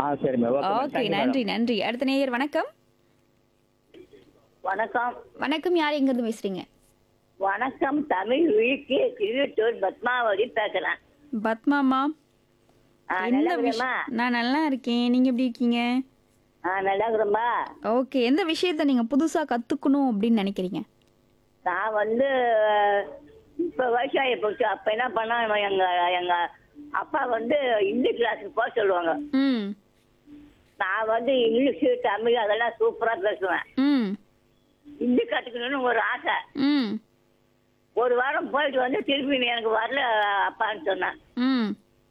ஆ சரி ma'am okay ma'am. Okay Thank you, நன்றி madam. நன்றி அடுத்த நேயர் வணக்கம் வணக்கம் வணக்கம் யார் எங்கிருந்து பேசுறீங்க வணக்கம் தமிழ் வீட்டு திருவட்டூர் பத்மாவதி பேசுறேன் பத்மாமா ஆ, எந்த நல்லா விஷ- இருக்கிறேம்மா நான் நல்லா இருக்கேன் நீங்க எப்படி இருக்கீங்க ஆ நல்லா இருக்கிறேம்மா ஓகே எந்த விஷயத்த நீங்க புதுசா கத்துக்கணும் அப்படின்னு நினைக்கிறீங்க நான் வந்து இப்ப வயசாகி போச்சு அப்ப என்ன பண்ணா எங்க எங்க அப்பா வந்து இங்கிலீஷ் கிளாஸுக்கு போக சொல்லுவாங்க ம் நான் வந்து இங்கிலீஷ் தமிழ் அதெல்லாம் சூப்பரா பேசுவேன் ம் ஹிந்தி கத்துக்கணும்னு ஒரு ஆசை ம் ஒரு வாரம் போயிட்டு வந்து திருப்பி நீ எனக்கு வரல அப்பான்னு சொன்னேன் ம்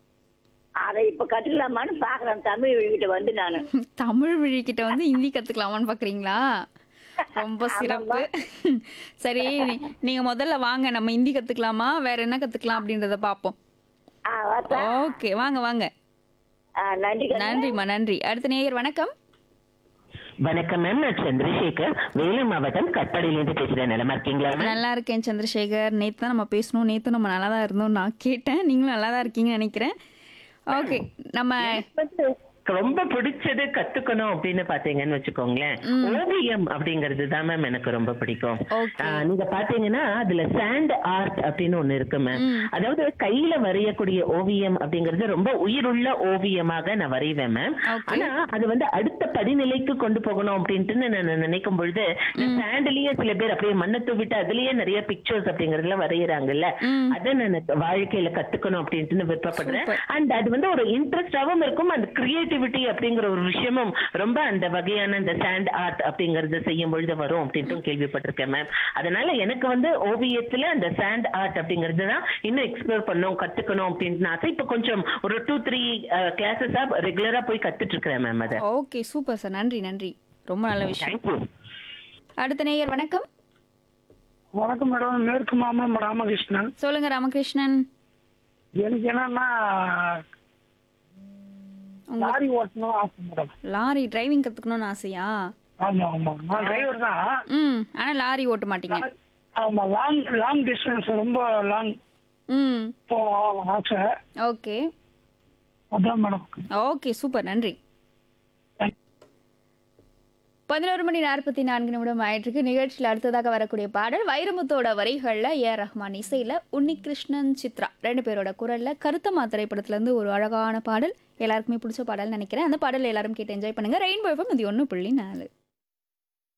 அதை இப்ப கத்துக்கலாமான்னு பாக்குறேன் தமிழ் வீட்டு வந்து நானு தமிழ் வழிகிட்ட வந்து ஹிந்தி கத்துக்கலாமான்னு பாக்குறீங்களா ரொம்ப சிறப்பு சரி நீ- நீங்க முதல்ல வாங்க நம்ம ஹிந்தி கத்துக்கலாமா வேற என்ன கத்துக்கலாம் அப்படின்றத பாப்போம் ஆ வரட்டா? ஓகே வாங்க வாங்க ஆ நன்றி கண்ணு. நன்றிம்மா நன்றி அடுத்த நேயர் வணக்கம் வணக்கம் மேம் நான் சந்திரசேகர் வேலூர் மாவட்டம் கட்பாடியிலேருந்து பேசுறேன் நலமா இருக்கீங்களா மேம் நல்லா இருக்கேன் சந்திரசேகர் நேத்து தான் நம்ம பேசணும் நேத்து நம்ம நல்லா தான் இருந்தோம் நான் கேட்டேன் நீங்களும் நல்லா தான் இருக்கீங்கன்னு நினைக்கிறேன் ஓகே நம்ம ரொம்ப பிடிச்சது கத்துக்கணும் அப்படின்னு பாத்தீங்கன்னு வச்சுக்கோங்களேன் ஓவியம் அப்படிங்கிறது தான் மேம் எனக்கு ரொம்ப பிடிக்கும் Okay. ஆஹ் நீங்க பாத்தீங்கன்னா அதுல சாண்ட் ஆர்ட் அப்படின்னு ஒண்ணு இருக்கு மேம் அதாவது கையில வரையக்கூடிய ஓவியம் அப்படிங்கிறது ரொம்ப உயிருள்ள ஓவியமாக நான் வரைவேன் மேம் Okay. ஆனா அது வந்து அடுத்த படிநிலைக்கு கொண்டு போகணும் அப்படின்ட்டு நான் நினைக்கும் பொழுது சாண்ட்லயே சில பேர் அப்படியே மண்ணை தூவிட்டு அதுலயே நிறைய பிக்சர்ஸ் அப்படிங்கறதுல வரையறாங்கல்ல அதை நான் வாழ்க்கையில கத்துக்கணும் அப்படின்ட்டு நான் விருப்பப்படுறேன் அண்ட் அது வந்து ஒரு இன்ட்ரெஸ்டாவும் இருக்கும் அந்த கிரியேட்டிவிட்டி அப்படிங்கிற ஒரு விஷயமும் ரொம்ப அந்த வகையான அந்த சாண்ட் ஆர்ட் அப்படிங்கறது செய்யும் பொழுது வரும் அப்படின்ட்டு கேள்விப்பட்டிருக்கேன் மேம் அதனால எனக்கு வந்து ஓவியத்துல அந்த சாண்ட் ஆர்ட் அப்படிங்கிறது தான் இன்னும் எக்ஸ்ப்ளோர் பண்ணணும் கத்துக்கணும் அப்படின்ட்டு ஆசை இப்ப கொஞ்சம் ஒரு டூ த்ரீ கிளாஸஸா ரெகுலரா போய் கத்துட்டு இருக்கிறேன் மேம் அதை ஓகே சூப்பர் சார் நன்றி நன்றி ரொம்ப நல்ல விஷயம் தேங்க்யூ அடுத்த நேயர் வணக்கம் வணக்கம் மேடம் மேற்கு மாமலம் ராமகிருஷ்ணன் சொல்லுங்க ராமகிருஷ்ணன் எனக்கு என்னன்னா உங்க லாரி ஓட்டணும் ஆசை மேடம் லாரி டிரைவிங் கத்துக்கணும்னு ஆசையா ஆமா ஆமா நான் டிரைவர் தான் ம் ஆனா லாரி ஓட்ட மாட்டீங்க ஆமா லாங் லாங் டிஸ்டன்ஸ் ரொம்ப லாங் ம் போகணும் ஆசை ஓகே அதான் மேடம் ஓகே சூப்பர் நன்றி பதினோரு மணி நாற்பத்தி நான்கு நிமிடம் ஆயிட்டிருக்கு நிகழ்ச்சியில் அடுத்ததாக வரக்கூடிய பாடல் வைரமுத்தோட வரிகளில் ஏ ரஹ்மான் இசையில் உன்னிகிருஷ்ணன் சித்ரா ரெண்டு பேரோட குரல்ல கருத்தம்மா திரைப்படத்துலேருந்து ஒரு அழகான பாடல் எல்லாருக்குமே பிடிச்ச பாடல் நினைக்கிறேன் அந்த பாடல் எல்லாரும் கேட்டு என்ஜாய் பண்ணுங்க ரெயின்போ எஃப்எம் இது ஒன்று புள்ளி நாலு